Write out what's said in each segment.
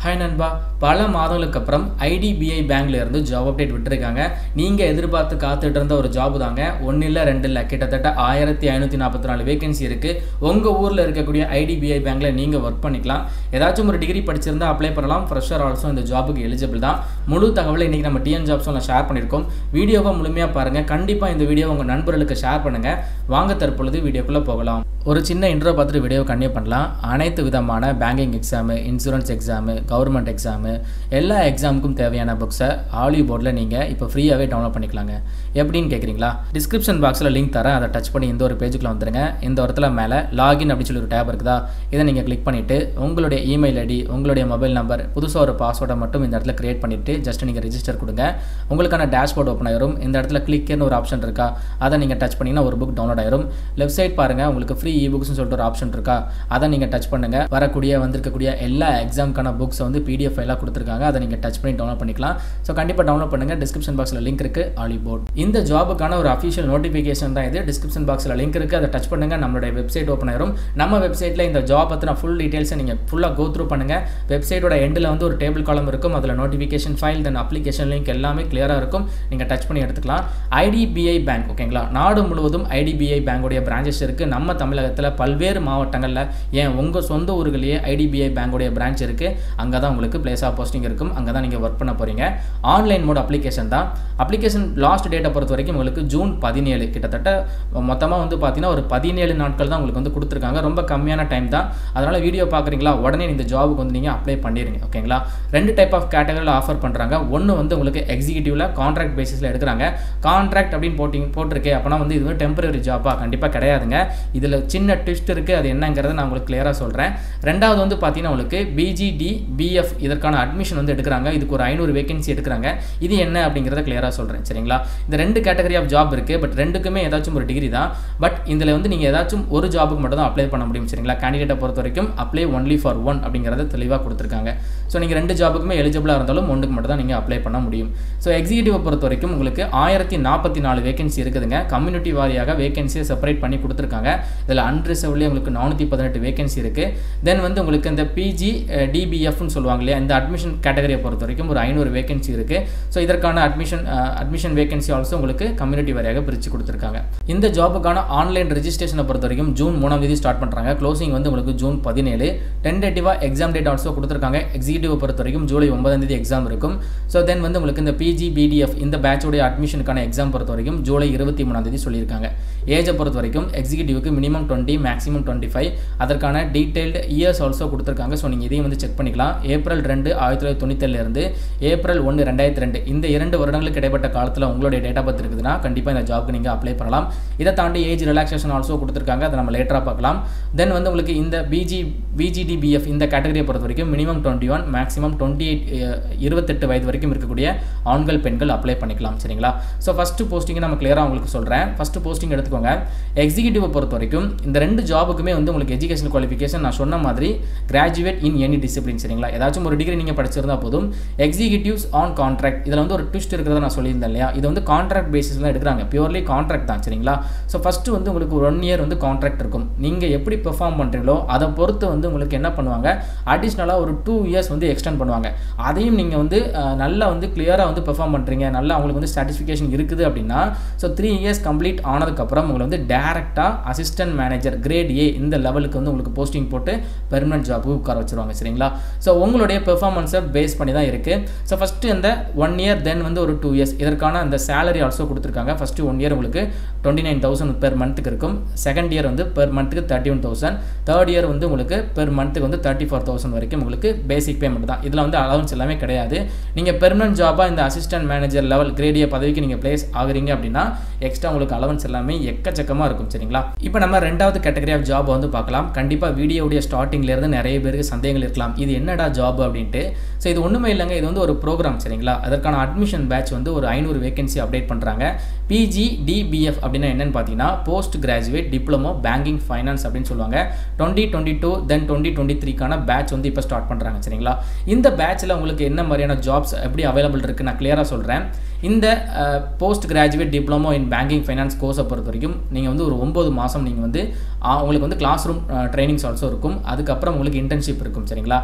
hi நண்பா பல மாதங்களுக்கு அப்புறம் ஐடிபிஐ பேங்க்ல இருந்து ஜாப் அப்டேட் விட்டுருக்காங்க நீங்கள் எதிர்பார்த்து காத்துட்டு இருந்த ஒரு ஜாப் தாங்க ஒன்றும் இல்லை ரெண்டு இல்லை கிட்டத்தட்ட ஆயிரத்தி ஐநூற்றி நாற்பத்தி நாலு வேகன்சி இருக்குது உங்கள் ஊரில் இருக்கக்கூடிய ஐடிபிஐ பேங்க்கில் நீங்கள் ஒர்க் பண்ணிக்கலாம் ஏதாச்சும் ஒரு டிகிரி படிச்சிருந்தா அப்ளை பண்ணலாம் ஃப்ரெஷர் ஆல்சோ இந்த ஜாபுக்கு எலிஜிபிள் தான் முழு தகவலை இன்றைக்கி நம்ம டிஎன் ஜாப்ஸும் ஷேர் பண்ணியிருக்கோம் வீடியோவை முழுமையாக பாருங்கள் கண்டிப்பாக இந்த வீடியோ உங்கள் நண்பர்களுக்கு ஷேர் பண்ணுங்கள் வாங்க தற்பொழுது வீடியோக்குள்ளே போகலாம் ஒரு சின்ன இன்ட்ரோ பார்த்துட்டு வீடியோ கண்டினியூ பண்ணலாம் அனைத்து விதமான banking exam insurance exam government exam எல்லா எக்ஸாமுக்கும் தேவையான புக்ஸை ஆலியூ போர்டில் நீங்கள் இப்போ ஃப்ரீயாகவே டவுன்லோட் பண்ணிக்கலாங்க எப்படின்னு கேட்குறீங்களா டிஸ்கிரிப்ஷன் பாக்ஸில் லிங்க் தரேன் அதை டச் பண்ணி இந்த ஒரு பேஜுக்குள்ள வந்துருங்க இந்த இடத்துல மேலே லாகின் அப்படின்னு சொல்லி ஒரு டேப் இருக்குதா இதை நீங்கள் கிளிக் பண்ணிவிட்டு உங்களுடைய இமெயில் ஐடி உங்களுடைய மொபைல் நம்பர் புதுசாக ஒரு பாஸ்வேர்டை மட்டும் இந்த இடத்துல கிரியேட் பண்ணிவிட்டு ஜஸ்ட் நீங்கள் ரெஜிஸ்டர் கொடுங்க உங்களுக்கான டேஷ்போர்ட் ஓப்பன் ஆயிரும் இந்த இடத்துல கிளிக்னு ஒரு ஆப்ஷன் இருக்கா அதை நீங்கள் டச் பண்ணிங்கன்னா ஒரு புக் டவுன்லோட் ஆயிரும் லெஃப்ட் சைட் பாருங்கள் உங்களுக்கு ஃப்ரீ இ புக்ஸ்னு சொல்லிட்டு ஒரு ஆப்ஷன் இருக்கா அதை நீங்கள் டச் பண்ணுங்கள் வரக்கூடிய வந்திருக்கக்கூடிய எல்லா எக்ஸாமுக்கான புக்ஸை வந்து பிடிஎஃப் ஃபைலாக கொடுத்துருக்காங்க அதை நீங்கள் டச் பண்ணி டவுன்லோட் பண்ணிக்கலாம் ஸோ கண்டிப்பாக டவுன்லோட் பண்ணுங்கள் டிஸ்கிரிப்ஷன் பாக்ஸில் லிங்க் இருக்குது ஆலி போர்ட் இந்த ஜாபுக்கான ஒரு அஃபிஷியல் நோட்டிஃபிகேஷன் தான் இது டிஸ்கிரிப்ஷன் பாக்ஸில் லிங்க் இருக்குது அதை டச் பண்ணுங்கள் நம்மளுடைய வெப்சைட் ஓப்பன் ஆயிரும் நம்ம வெப்சைட்டில் இந்த ஜாப் பற்றின ஃபுல் டீட்டெயில்ஸை நீங்கள் ஃபுல்லாக கோ த்ரூ பண்ணுங்கள் வெப்சைட்டோட எண்டில் வந்து ஒரு டேபிள் காலம் இருக்கும் அதில் notification file then application link எல்லாமே கிளியராக இருக்கும் நீங்கள் டச் பண்ணி எடுத்துக்கலாம் ஐடிபிஐ பேங்க் ஓகேங்களா நாடு முழுவதும் ஐடிபிஐ பேங்கோடைய பிரான்ச்சஸ் இருக்குது நம்ம தமிழகத்தில் பல்வேறு மாவட்டங்களில் ஏன் உங்கள் சொந்த ஊர்களையே ஐடிபிஐ பேங்கோடைய பிரான்ச் இருக்குது அங்கே தான் உங்களுக்கு பிளேஸ் ஆஃப் போஸ்டிங் இருக்கும் அங்கே தான் நீங்கள் ஒர்க் பண்ண போகிறீங்க ஆன்லைன் மோட் அப்ளிகேஷன் தான் அப்ளிகேஷன் லாஸ்ட் டேட்டை பொறுத்த வரைக்கும் உங்களுக்கு ஜூன் பதினேழு கிட்டத்தட்ட மொத்தமாக வந்து பார்த்தீங்கன்னா ஒரு பதினேழு நாட்கள் தான் உங்களுக்கு வந்து கொடுத்துருக்காங்க ரொம்ப கம்மியான டைம் தான் அதனால் வீடியோ பார்க்குறீங்களா உடனே இந்த ஜாபுக்கு வந்து நீங்கள் அப்ளை பண்ணிடுங்க ஓகேங்களா ரெண்டு டைப் ஆஃப் கேட்டகரியில் ஆஃபர் பண்ணுறாங்க ஒன்று வந்து உங்களுக்கு எக்ஸிக்யூட்டிவில் கான்ட்ராக்ட் பேசிஸில் எடுக்கிறாங்க கான்ட்ராக்ட் அப்படின்னு போட்டிங்க போட்டிருக்கே அப்போனா வந்து இது வந்து டெம்பரரி ஜாப்பாக கண்டிப்பாக கிடையாதுங்க இதில் சின்ன ட்விஸ்ட் இருக்குது அது என்னங்கிறத நான் உங்களுக்கு கிளியராக சொல்கிறேன் ரெண்டாவது வந்து பார்த்தீங்கன்னா உங்களுக்கு பிஜிடி பிஎஃப் இதற்கான அட்மிஷன் வந்து எடுக்கிறாங்க இதுக்கு ஒரு ஐநூறு வேகன்சி எடுக்கிறாங்க இது என்ன அப்படிங்கிறத கிளியராக சொல்கிறேன் சரிங்களா இந்த ரெண்டு கேட்டகரி ஆஃப் ஜாப் இருக்குது பட் ரெண்டுக்குமே ஏதாச்சும் ஒரு டிகிரி தான் பட் இதில் வந்து நீங்கள் ஏதாச்சும் ஒரு ஜாபுக்கு மட்டும் தான் அப்ளை பண்ண முடியும் சரிங்களா கேண்டிடேட்டை பொறுத்த வரைக்கும் அப்ளை ஒன்லி ஃபார் ஒன் அப்படிங்கிறத தெளிவாக கொடுத்துருக்காங்க ஸோ நீங்கள் ரெண்டு ஜாபுக்குமே எலிஜிபிளாக இருந்தாலும் ஒன்றுக்கு மட்டும் தான் நீங்கள் அப்ளை பண்ண முடியும் ஸோ எக்ஸிக்யூட்டிவை பொறுத்த வரைக்கும் உங்களுக்கு ஆயிரத்தி நாற்பத்தி நாலு வேகன்சி இருக்குதுங்க கம்யூனிட்டி வாரியாக வேகன்சியை செப்பரேட் பண்ணி கொடுத்துருக்காங்க இதில் அன்ரிசர்வ்லேயே உங்களுக்கு நானூற்றி பதினெட்டு வேகன்சி இருக்குது தென் வந்து உங்களுக்கு இந்த பிஜி டிபிஎஃப்னு சொல்லுவாங்க இல்லையா இந்த அட்மிஷன் கேட்டகரியை பொறுத்த வரைக்கும் ஒரு ஐநூறு வேகன்சி இருக்குது ஸோ இதற்கான அட்மிஷன் அட்மிஷன் வேகன்சி ஆல்சோ உங்களுக்கு கம்யூனிட்டி வாரியாக பிரித்து கொடுத்துருக்காங்க இந்த ஜாபுக்கான ஆன்லைன் ரெஜிஸ்ட்ரேஷனை பொறுத்த வரைக்கும் ஜூன் மூணாம் தேதி ஸ்டார்ட் பண்ணுறாங்க க்ளோசிங் வந்து உங்களுக்கு ஜூன் பதினேழு டென்டேட்டிவாக எக்ஸாம் டேட் ஆல்சோ கொடுத்துருக்காங்க எக்ஸிக்யூட்டிவ் பொறுத்த வரைக்கும் ஜூலை ஒன்பதாம் தேதி எக்ஸாம் இருக்கும் ஸோ தென் வந்து உங்களுக்கு இந்த பிஜி பிடிஎஃப் இந்த பேட்சோடைய அட்மிஷனுக்கான எக்ஸாம் பொறுத்த வரைக்கும் ஜூலை இருபத்தி மூணாம் தேதி சொல்லியிருக்காங்க ஏஜை பொறுத்த வரைக்கும் எக்ஸிக்யூட்டிவ்க்கு minimum twenty maximum twenty five அதற்கான டீட்டெயில்டு இயர்ஸ் ஆல்சோ கொடுத்துருக்காங்க ஸோ நீங்கள் இதையும் வந்து செக் பண்ணிக்கலாம் ஏப்ரல் ரெண்டு ஆயிரத்தி தொள்ளாயிரத்தி தொண்ணூத்தேழுலேருந்து ஏப்ரல் ஒன்று ரெண்டாயிரத்தி ரெண்டு இந்த இரண்டு வருடங்களுக்கு இடைப்பட்ட காலத்தில் உங்களுடைய டேட்டா பர்த் இருக்குதுன்னா கண்டிப்பாக இந்த ஜாப்க்கு நீங்கள் அப்ளை பண்ணலாம் இதை தாண்டி ஏஜ் ரிலாக்ஸேஷன் ஆல்சோ கொடுத்துருக்காங்க அதை நம்ம லேட்டராக பார்க்கலாம் தென் வந்து உங்களுக்கு இந்த பிஜி பிஜிடிபிஎஃப் இந்த கேட்டகரியை பொறுத்த வரைக்கும் minimum twenty one maximum twenty eight இருபத்தெட்டு வயது வரைக்கும் இருக்கக்கூடிய ஆண்கள் பெண்கள் அப்ளை பண்ணிக்கலாம் சரிங்களா ஸோ ஃபஸ்ட்டு போஸ்டிங்கை நம்ம கிளியராக உங்களுக்கு சொல்கிறேன் ஃபஸ்ட்டு போஸ்டிங் எடுத்துக்கோங்க எக்ஸிக்யூட்டிவை பொறுத்த வரைக்கும் இந்த ரெண்டு ஜாபுக்குமே வந்து உங்களுக்கு எஜுகேஷன் குவாலிஃபிகேஷன் நான் சொன்ன மாதிரி கிராஜுவேட் இன் எனி டிசிப்ளின் சரிங்களா ஏதாச்சும் ஒரு டிகிரி நீங்கள் படிச்சிருந்தா போதும் எக்ஸிக்யூட்டிவ்ஸ் ஆன் கான்ட்ராக்ட் இதில் வந்து ஒரு ட்விஸ்ட் இருக்கிறத நான் சொல்லியிருந்தேன் இல்லையா இது வந்து கான்ட்ராக்ட் பேசிஸ் தான் எடுக்கிறாங்க பியூர்லி கான்ட்ராக்ட் தான் சரிங்களா ஸோ ஃபஸ்ட்டு வந்து உங்களுக்கு ஒன் இயர் வந்து கான்ட்ராக்ட் இருக்கும் நீங்கள் எப்படி பெர்ஃபார்ம் பண்ணுறீங்களோ அதை பொறுத்து வந்து உங்களுக்கு என்ன பண்ணுவாங்க அடிஷ்னலாக ஒரு டூ இயர்ஸ் வந்து எக்ஸ்டெண்ட் பண்ணுவாங்க அதையும் நீங்கள் வந்து நல்லா வந்து கிளியராக வந்து பெர்ஃபார்ம் பண்ணுறீங்க நல்லா அவங்களுக்கு வந்து சாட்டிஸ்ஃபிகேஷன் இருக்குது அப்படின்னா ஸோ த்ரீ இயர்ஸ் கம்ப்ளீட் ஆனதுக்கப்புறம் உங்களை வந்து டேரெக்டாக அசிஸ்டன்ட் மேனேஜர் கிரேட் ஏ இந்த லெவலுக்கு வந்து உங்களுக்கு போஸ்டிங் போட்டு பெர்மனன்ட் ஜாபுக்கு உட்கார வச்சுருவாங்க சரிங்களா ஸோ உங்களுடைய பெர்ஃபார்மன்ஸை பேஸ் பண்ணி தான் இருக்குது ஸோ ஃபஸ்ட்டு இந்த ஒன் இயர் தென் வந்து ஒரு டூ இயர்ஸ் இதற்கான அந்த சேலரி ஆல்சோ கொடுத்துருக்காங்க ஃபஸ்ட்டு ஒன் இயர் உங்களுக்கு டுவெண்ட்டி நைன் தௌசண்ட் பெர் மந்த்துக்கு இருக்கும் செகண்ட் இயர் வந்து பெர் மந்த்துக்கு thirty one thousand third year வந்து உங்களுக்கு பெர் மந்த்துக்கு வந்து தேர்ட்டி ஃபோர் தௌசண்ட் வரைக்கும் உங்களுக்கு பேசிக் பேமெண்ட் தான் இதில் வந்து அலவன்ஸ் எல்லாமே கிடையாது நீங்கள் பெர்மனன்ட் ஜாபாக இந்த அசிஸ்டன்ட் மேனேஜர் லெவல் கிரேடிய பதவிக்கு நீங்கள் பிளேஸ் ஆகுறீங்க அப்படின்னா எக்ஸ்ட்ரா உங்களுக்கு அலவன்ஸ் எல்லாமே எக்கச்சக்கமாக இருக்கும் சரிங்களா இப்போ நம்ம ரெண்டாவது கேட்டகரி ஆஃப் ஜாப் வந்து பார்க்கலாம் கண்டிப்பாக வீடியோடைய ஸ்டார்டிங்லேருந்து நிறைய பேருக்கு சந்தேகங்கள் இருக்கலாம் இது என்னடா ஜாப் அப்படின்ட்டு ஸோ இது ஒன்றுமே இல்லைங்க இது வந்து ஒரு ப்ரோக்ராம் சரிங்களா அதற்கான அட்மிஷன் பேட்ச் வந்து ஒரு ஐநூறு வேகன்சி அப்டேட் பண்ணுறாங்க பிஜி டிபிஎஃப் அப்படின்னா என்னன்னு பார்த்தீங்கன்னா post graduate diploma banking finance அப்படின்னு சொல்லுவாங்க twenty twenty two then twenty twenty த்ரீக்கான பேட்ச் வந்து இப்போ ஸ்டார்ட் பண்ணுறாங்க சரிங்களா இந்த பேட்ச்சில் உங்களுக்கு என்ன மாதிரியான ஜாப்ஸ் எப்படி அவைலபிள் இருக்குது நான் கிளியராக சொல்கிறேன் இந்த post graduate diploma in banking finance கோர்ஸை பொறுத்த வரைக்கும் நீங்கள் வந்து ஒரு ஒம்பது மாதம் நீங்கள் வந்து ஆ, உங்களுக்கு வந்து கிளாஸ் ரூம் ட்ரைனிங்ஸ் ஆல்சோ இருக்கும் அதுக்கப்புறம் உங்களுக்கு இன்டர்ன்ஷிப் இருக்கும் சரிங்களா இது வந்து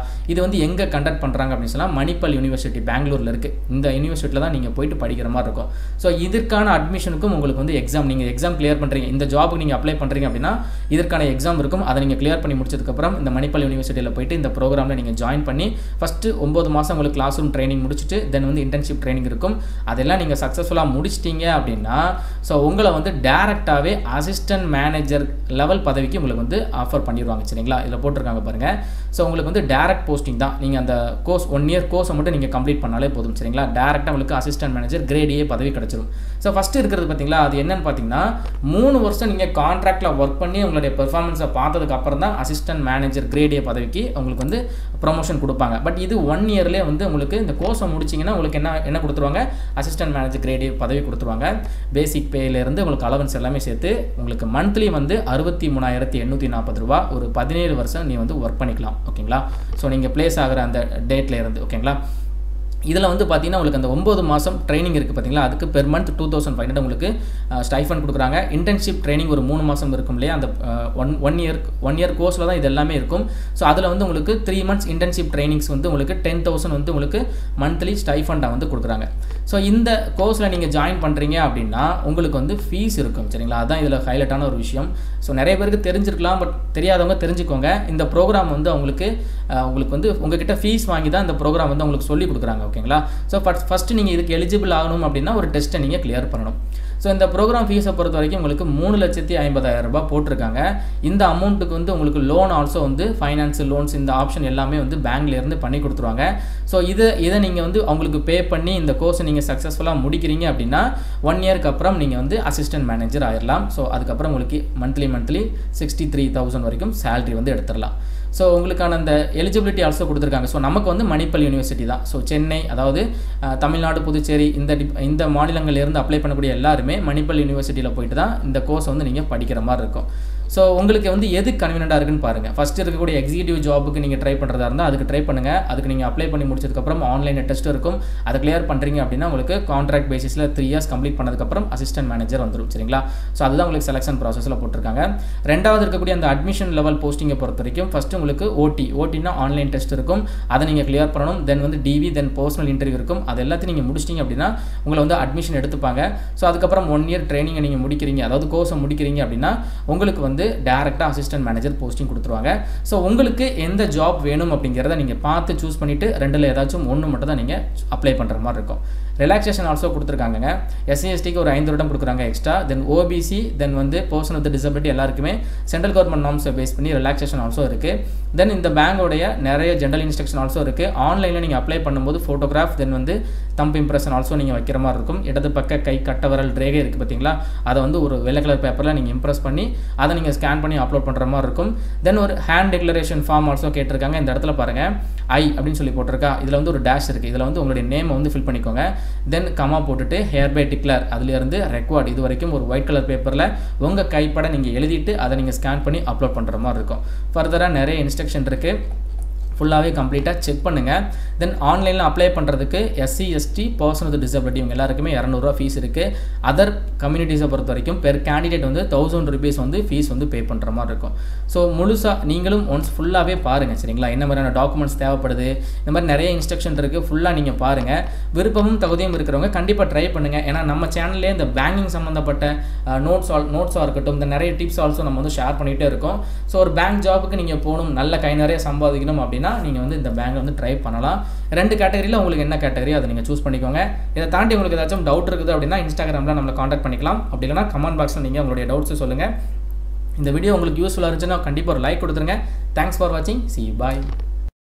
வந்து எங்கே கண்டக்ட் பண்ணுறாங்க அப்படின்னு சொன்னால் மணிப்பால் யூனிவர்சிட்டி பெங்களூரில் இருக்குது இந்த யூனிவர்சிட்டியில் தான் நீங்கள் போயிட்டு படிக்கிற மாதிரி இருக்கும் ஸோ இதற்கான அட்மிஷனுக்கும் உங்களுக்கு வந்து எக்ஸாம் நீங்கள் எக்ஸாம் கிளியர் பண்ணுறீங்க இந்த ஜாபுக்கு நீங்கள் அப்ளை பண்ணுறீங்க அப்படின்னா இதற்கான எக்ஸாம் இருக்கும் அதை நீங்கள் கிளியர் பண்ணி முடிச்சதுக்கப்புறம் இந்த மணிப்பால் யூனிவர்சிட்டியில் போயிட்டு இந்த ப்ரோக்ராமில் நீங்கள் ஜாயின் பண்ணி ஃபஸ்ட்டு ஒம்பது மாதம் உங்களுக்கு கிளாஸ் ரூம் ட்ரைனிங் முடிச்சுட்டு தென் வந்து இன்டர்ன்ஷிப் ட்ரைனிங் இருக்கும் அதெல்லாம் நீங்கள் சக்ஸஸ்ஃபுல்லாக முடிச்சிட்டீங்க அப்படின்னா ஸோ உங்களை வந்து டேரெக்டாகவே அசிஸ்டன்ட் மேனேஜர் லெவல் பதவிக்கு உங்களுக்கு வந்து ஆஃபர் பண்ணிடுவாங்க சரிங்களா இதில் போட்டிருக்காங்க பாருங்கள் ஸோ உங்களுக்கு வந்து டேரக்ட் போஸ்டிங் தான் நீங்கள் அந்த கோர்ஸ் ஒன் இயர் கோர்ஸை மட்டும் நீங்கள் கம்ப்ளீட் பண்ணாலே போதும் சரிங்களா டேரெக்டாக உங்களுக்கு அசிஸ்டன்ட் மேனேஜர் கிரேட் ஏ பதவி கிடச்சிரும் ஸோ ஃபஸ்ட்டு இருக்கிறது பார்த்தீங்களா அது என்னன்னு பார்த்தீங்கன்னா மூணு வருஷம் நீங்கள் கான்ட்ராக்டில் ஒர்க் பண்ணி உங்களுடைய பெர்ஃபார்மன்ஸை பார்த்ததுக்கு அப்புறம் தான் அசிஸ்டன்ட் மேனேஜர் கிரேட் ஏ பதவிக்கு உங்களுக்கு வந்து ப்ரொமோஷன் கொடுப்பாங்க பட் இது ஒன் இயர்லேயே வந்து உங்களுக்கு இந்த கோர்ஸை முடிச்சிங்கன்னா உங்களுக்கு என்ன என்ன கொடுத்துருவாங்க அசிஸ்டன்ட் மேனேஜர் கிரேட் ஏ பதவி கொடுத்துருவாங்க பேசிக் பேலேருந்து உங்களுக்கு அலவன்ஸ் எல்லாமே சேர்த்து உங்களுக்கு மந்த்லி வந்து அறுபத்தி மூணாயிரத்தி எண்ணூற்றி நாற்பது ரூபா ஒரு பதினேழு வருஷம் நீ வந்து ஒர்க் பண்ணிக்கலாம் ஓகேங்களா ஸோ நீங்கள் ப்ளேஸ் ஆகிற அந்த டேட்டில் இருந்து ஓகேங்களா இதில் வந்து பார்த்தீங்கன்னா உங்களுக்கு அந்த ஒம்பது மாதம் ட்ரைனிங் இருக்குது பார்த்தீங்களா அதுக்கு per month two thousand five hundred உங்களுக்கு ஸ்டைஃபன் கொடுக்குறாங்க இன்டர்ன்ஷிப் ட்ரைனிங் ஒரு மூணு மாதம் இருக்கும் இல்லையா அந்த one one year one year கோர்ஸில் தான் இது எல்லாமே இருக்கும் ஸோ அதில் வந்து உங்களுக்கு த்ரீ மந்த்ஸ் இன்டர்ன்ஷிப் ட்ரைனிங்ஸ் வந்து உங்களுக்கு டென் தௌசண்ட் வந்து உங்களுக்கு மந்த்லி ஸ்டைஃபண்டாக வந்து கொடுக்குறாங்க ஸோ இந்த கோர்ஸில் நீங்கள் ஜாயின் பண்ணுறீங்க அப்படின்னா உங்களுக்கு வந்து ஃபீஸ் இருக்கும் சரிங்களா அதான் இதில் ஹைலைட்டான ஒரு விஷயம் ஸோ நிறைய பேருக்கு தெரிஞ்சிருக்கலாம் பட் தெரியாதவங்க தெரிஞ்சுக்கோங்க இந்த ப்ரோக்ராம் வந்து அவங்களுக்கு உங்களுக்கு வந்து உங்ககிட்ட ஃபீஸ் வாங்கி தான் இந்த ப்ரோக்ராம் வந்து உங்களுக்கு சொல்லி கொடுக்குறாங்க ஓகேங்களா ஸோ ஃபஸ்ட் ஃபஸ்ட்டு நீங்கள் இதுக்கு எலிஜிபிள் ஆகணும் அப்படின்னா ஒரு டெஸ்ட்டை நீங்கள் கிளியர் பண்ணணும் ஸோ இந்த ப்ரோக்ராம் ஃபீஸை பொறுத்த வரைக்கும் உங்களுக்கு மூணு லட்சத்தி ஐம்பதாயிரம் ரூபாய் போட்டிருக்காங்க இந்த அமௌண்ட்டுக்கு வந்து உங்களுக்கு லோன் ஆல்சோ வந்து ஃபைனான்ஸ் லோன்ஸ் இந்த ஆப்ஷன் எல்லாமே வந்து பேங்க்லேருந்து பண்ணி கொடுத்துருவாங்க ஸோ இதை இதை நீங்கள் வந்து அவங்களுக்கு பே பண்ணி இந்த கோர்ஸை நீங்கள் சக்ஸஸ்ஃபுல்லாக முடிக்கிறீங்க அப்படின்னா ஒன் இயர்க்கு அப்புறம் நீங்கள் வந்து அசிஸ்டன்ட் மேனேஜர் ஆயிடலாம் ஸோ அதுக்கப்புறம் உங்களுக்கு monthly monthly sixty three thousand வரைக்கும் சேலரி வந்து எடுத்துடலாம் ஸோ உங்களுக்கான அந்த எலிஜிபிலிட்டி ஆல்சோ கொடுத்துருக்காங்க ஸோ நமக்கு வந்து மணிப்பல் யூனிவர்சிட்டி தான் ஸோ சென்னை அதாவது தமிழ்நாடு புதுச்சேரி இந்த டிப் இந்த மாநிலங்கள்லேருந்து அப்ளை பண்ணக்கூடிய எல்லாருமே மணிப்பல் யூனிவர்சிட்டியில் போயிட்டு தான் இந்த கோர்ஸ் வந்து நீங்கள் படிக்கிற மாதிரி இருக்கும் ஸோ உங்களுக்கு வந்து எது கன்வீனியண்டாக இருக்குன்னு பாருங்கள் ஃபஸ்ட்டு இருக்கக்கூடிய எக்ஸிக்யூட்டிவ் ஜாபுக்கு நீங்கள் ட்ரை பண்ணுறதா இருந்தால் அதுக்கு ட்ரை பண்ணுங்கள் அதுக்கு நீங்கள் அப்ளை பண்ணி முடிச்சதுக்கப்புறம் ஆன்லைனில் டெஸ்ட் இருக்கும் அதை கிளியர் பண்ணுறீங்க அப்படின்னா உங்களுக்கு கான்ட்ராக்ட் பேசிஸில் த்ரீ இயர்ஸ் கம்ப்ளீட் பண்ணதுக்கப்புறம் அசிஸ்டன்ட் மேனேஜர் வந்துடும் சரிங்களா ஸோ அதுதான் உங்களுக்கு செலெக்ஷன் ப்ராசஸில் போட்டிருக்காங்க ரெண்டாவது இருக்கக்கூடிய அந்த அட்மிஷன் லெவல் போஸ்டிங்கை பொறுத்த வரைக்கும் ஃபஸ்ட்டு உங்களுக்கு ஓடி ஓடினா ஆன்லைன் டெஸ்ட் இருக்கும் அதை நீங்கள் கிளியர் பண்ணணும் தென் வந்து டிவி தென் பர்சனல் இன்டர்வியூ இருக்கும் அது எல்லாத்தையும் நீங்கள் முடிச்சிட்டிங்க அப்படின்னா உங்களை வந்து அட்மிஷன் எடுத்துப்பாங்க ஸோ அதுக்கப்புறம் ஒன் இயர் ட்ரைனிங்கை நீங்கள் முடிக்கிறீங்க அதாவது கோர்ஸை முடிக்கிறீங்க அப்படின்னா உங்களுக்கு வந்து டேரெக்டாக அசிஸ்டன்ட் மேனேஜர் போஸ்டிங் கொடுத்துருவாங்க ஸோ உங்களுக்கு எந்த ஜாப் வேணும் அப்படிங்கிறத நீங்கள் பார்த்து சூஸ் பண்ணிவிட்டு ரெண்டில் ஏதாச்சும் ஒன்று மட்டும் தான் நீங்கள் அப்ளை பண்ணுற மாதிரி இருக்கும் ரிலாக்ஸேஷன் ஆல்சோ கொடுத்துருக்காங்க எஸ்சிஎஸ்டிக்கு ஒரு ஐந்து வருடம் கொடுக்குறாங்க எக்ஸ்ட்ரா தென் ஓபிசி தென் வந்து பர்சன் வித் டிசபிலிட்டி எல்லாருக்குமே சென்ட்ரல் கவர்மெண்ட் நார்ம்ஸை பேஸ் பண்ணி ரிலாக்ஸேஷன் ஆல்சோ இருக்குது தென் இந்த பேங்கோடைய நிறைய ஜென்ரல் இன்ஸ்ட்ரக்ஷன் ஆல்சோ இருக்குது ஆன்லைனில் நீங்கள் அப்ளை பண்ணும்போது ஃபோட்டோகிராஃப் தென் வந்து தம்ப் இம்ப்ரெஷன் ஆல்சோ நீங்கள் வைக்கிற மாதிரி இருக்கும் இடது பக்க கை கட்ட விரல் ரேகை இருக்குது பார்த்தீங்களா அதை வந்து ஒரு வெள்ளை கலர் பேப்பரில் நீங்கள் இம்ப்ரெஸ் பண்ணி அதை நீங்கள் ஸ்கேன் பண்ணி அப்லோட் பண்ணுற மாதிரி இருக்கும் தென் ஒரு ஹேண்ட் டிக்ளரேஷன் ஃபார்ம் ஆல்சோ கேட்டிருக்காங்க இந்த இடத்துல பாருங்கள் ஐ அப்படின்னு சொல்லி போட்டிருக்கா இதில் வந்து ஒரு டேஷ் இருக்குது இதில் வந்து உங்களுடைய நேமை வந்து ஃபில் பண்ணிக்கோங்க தென் கமா போட்டுட்டு ஹேர் பை டிக்ளர் அதுலேருந்து ரெக்கார்ட் இது வரைக்கும் ஒரு ஒயிட் கலர் பேப்பரில் உங்கள் கைப்பட நீங்கள் எழுதிட்டு அதை நீங்கள் ஸ்கேன் பண்ணி அப்லோட் பண்ணுற மாதிரி இருக்கும் ஃபர்தராக நிறைய இன்ஸ்ட்ரக்ஷன் இருக்குது ஃபுல்லாகவே கம்ப்ளீட்டாக செக் பண்ணுங்கள் தென் ஆன்லைனில் அப்ளை பண்ணுறதுக்கு SC ST person with disability இவங்க எல்லாருக்குமே இரநூறுவா ஃபீஸ் இருக்குது அதர் கம்யூனிட்டிஸை பொறுத்த வரைக்கும் பெர் கேண்டிடேட் வந்து தௌசண்ட் ருபீஸ் வந்து ஃபீஸ் வந்து பே பண்ணுற மாதிரி இருக்கும் ஸோ முழுசாக நீங்களும் ஒன்ஸ் ஃபுல்லாகவே பாருங்கள் சரிங்களா என்ன மாதிரியான டாக்குமெண்ட்ஸ் தேவைப்படுது இந்த மாதிரி நிறைய இன்ஸ்ட்ரக்ஷன் இருக்குது ஃபுல்லாக நீங்கள் பாருங்கள் விருப்பமும் தகுதியும் இருக்கிறவங்க கண்டிப்பாக ட்ரை பண்ணுங்கள் ஏன்னா நம்ம சேனல்லே இந்த பேங்கிங் சம்மந்தப்பட்ட நோட்ஸ் ஆல் நோட்ஸாக இருக்கட்டும் இந்த நிறைய டிப்ஸ் ஆல்சோ நம்ம வந்து ஷேர் பண்ணிகிட்டே இருக்கோம் ஸோ ஒரு பேங்க் ஜாபுக்கு நீங்கள் போகணும் நல்ல கை நிறைய சம்பாதிக்கணும் அப்படின்னா நீங்கள் வந்து இந்த பேங்கை வந்து ட்ரை பண்ணலாம் ரெண்டு கேட்டகரியில் உங்களுக்கு என்ன கேட்டகரி அதை நீங்கள் சூஸ் பண்ணிக்கோங்க இதை தாண்டி உங்களுக்கு ஏதாச்சும் டவுட் இருக்குது அப்படின்னா இன்ஸ்டாகிராமில் நம்மளை காண்டாக்ட் பண்ணிக்கலாம் அப்படி இல்லைனா கமெண்ட் பாக்ஸில் நீங்கள் உங்களுடைய டவுட்ஸை சொல்லுங்கள் இந்த வீடியோ உங்களுக்கு யூஸ்ஃபுல்லாக இருந்துச்சுன்னா கண்டிப்பாக ஒரு லைக் கொடுத்துருங்க தேங்க்ஸ் ஃபார் வாட்சிங் சி பாய்